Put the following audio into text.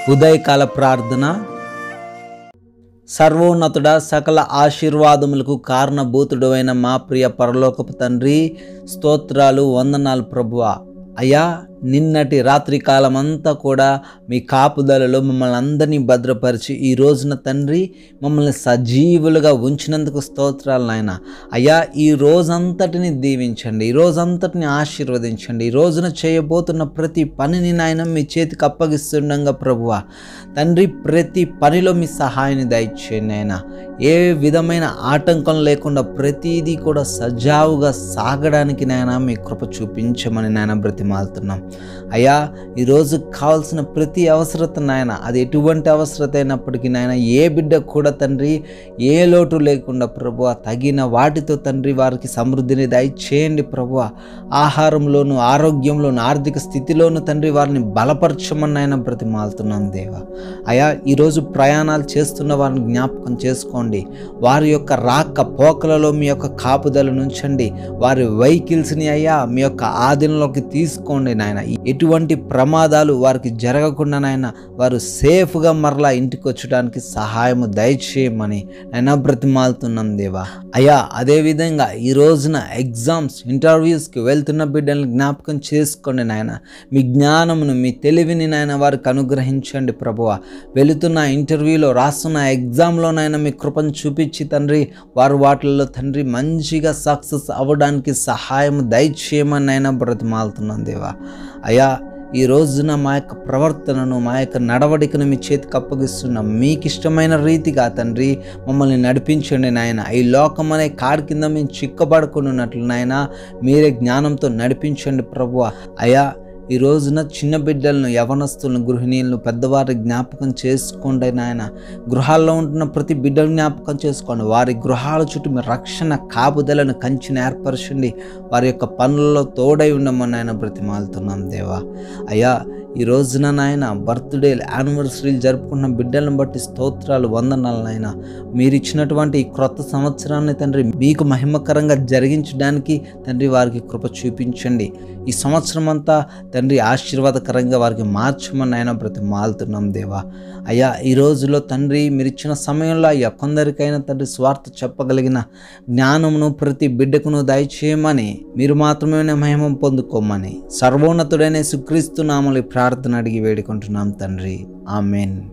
ఉదయకాల ప్రార్థన సర్వోన్నతుడ సకల ఆశీర్వాదములకు కారణభూతుడు అయిన మా ప్రియ పరలోకపు తండ్రి స్తోత్రాలు వందనాలు ప్రభువా అయ్యా నిన్నటి రాత్రి కాలం అంతా కూడా మీ కాపుదలలో మమ్మల్ని అందరినీ భద్రపరిచి ఈ రోజున తండ్రి మమ్మల్ని సజీవులుగా ఉంచినందుకు స్తోత్రాలు నాయన అయ్యా ఈ రోజంతటిని దీవించండి ఈ రోజంతటిని ఆశీర్వదించండి ఈ రోజున చేయబోతున్న ప్రతి పనిని నాయన మీ చేతికి అప్పగిస్తుండగా ప్రభువ తండ్రి ప్రతి పనిలో మీ సహాయాన్ని దయచేయండి ఆయన ఏ విధమైన ఆటంకం లేకుండా ప్రతిదీ కూడా సజావుగా సాగడానికి నాయన మీ కృప చూపించమని నాయన బ్రతిమాలుతున్నాం అయ్యా ఈరోజు కావాల్సిన ప్రతి అవసరత నాయన అది ఎటువంటి అవసరత అయినప్పటికీ నాయన ఏ బిడ్డ కూడా తండ్రి ఏ లోటు లేకుండా ప్రభు తగిన వాటితో తండ్రి వారికి సమృద్ధిని దయచేయండి ప్రభు ఆహారంలోను ఆరోగ్యంలోను ఆర్థిక స్థితిలోను తండ్రి వారిని బలపరచమని నాయన బ్రతిమాలుతున్నాం దేవా అయా ఈరోజు ప్రయాణాలు చేస్తున్న వారిని జ్ఞాపకం చేసుకోండి వారి యొక్క రాక పోకలలో మీ యొక్క కాపుదలను ఉంచండి వారి వెహికల్స్ని అయ్యా మీ యొక్క ఆధీనంలోకి తీసుకోండి నాయన ఎటువంటి ప్రమాదాలు వారికి జరగకుండా నాయన వారు సేఫ్గా మరలా ఇంటికి వచ్చడానికి సహాయము దయచేయమని నైనా బ్రతిమాలుతున్నాం దేవా అయ్యా అదేవిధంగా ఈ రోజున ఎగ్జామ్స్ ఇంటర్వ్యూస్కి వెళ్తున్న బిడ్డల్ని జ్ఞాపకం చేసుకోండి నాయన మీ జ్ఞానమును మీ తెలివిని నాయన వారికి అనుగ్రహించండి ప్రభువ వెళుతున్న ఇంటర్వ్యూలో రాస్తున్న ఎగ్జామ్లోనైనా మీ కృపను చూపించి తండ్రి వారు వాటిల్లో తండ్రి మంచిగా సక్సెస్ అవ్వడానికి సహాయం దయచేయమని అయినా బ్రతిమాలుతున్నాం దేవా అయ్యా ఈ రోజున మా యొక్క ప్రవర్తనను మా యొక్క నడవడికను మీ చేతికి అప్పగిస్తున్నాం మీకు ఇష్టమైన రీతిగా తండ్రి మమ్మల్ని నడిపించండి నాయన ఈ లోకం అనే కాడి కింద మేము చిక్కబడుకున్నట్లు నాయన మీరే జ్ఞానంతో నడిపించండి ప్రభు అయ్యా ఈ రోజున చిన్న బిడ్డలను యవనస్తులను గృహిణీలను పెద్దవారి జ్ఞాపకం చేసుకోండి నాయన గృహాల్లో ఉంటున్న ప్రతి బిడ్డను జ్ఞాపకం చేసుకోండి వారి గృహాల చుట్టూ మీ రక్షణ కాపుదలను కంచిని ఏర్పరచండి వారి యొక్క పనులలో తోడై ఉండమని ఆయన బ్రతిమాలుతున్నాం దేవా అయ్యా ఈ రోజున నాయన బర్త్డే యానివర్సరీలు జరుపుకున్న బిడ్డలను బట్టి స్తోత్రాలు వందనాలు నాయన మీరు ఇచ్చినటువంటి ఈ క్రొత్త సంవత్సరాన్ని తండ్రి మీకు మహిమకరంగా జరిగించడానికి తండ్రి వారికి కృప చూపించండి ఈ సంవత్సరం అంతా తండ్రి ఆశీర్వాదకరంగా వారికి మార్చమని ఆయన ప్రతి మాలుతున్నాం దేవా అయ్యా ఈ రోజులో తండ్రి మీరు ఇచ్చిన సమయంలో అయ్యా కొందరికైనా తండ్రి స్వార్థ చెప్పగలిగిన జ్ఞానమును ప్రతి బిడ్డకును దయచేయమని మీరు మాత్రమే మహిమం పొందుకోమని సర్వోన్నతుడైన సుక్రీస్తు నామలు ప్రార్థన అడిగి వేడుకుంటున్నాం తండ్రి ఆమెన్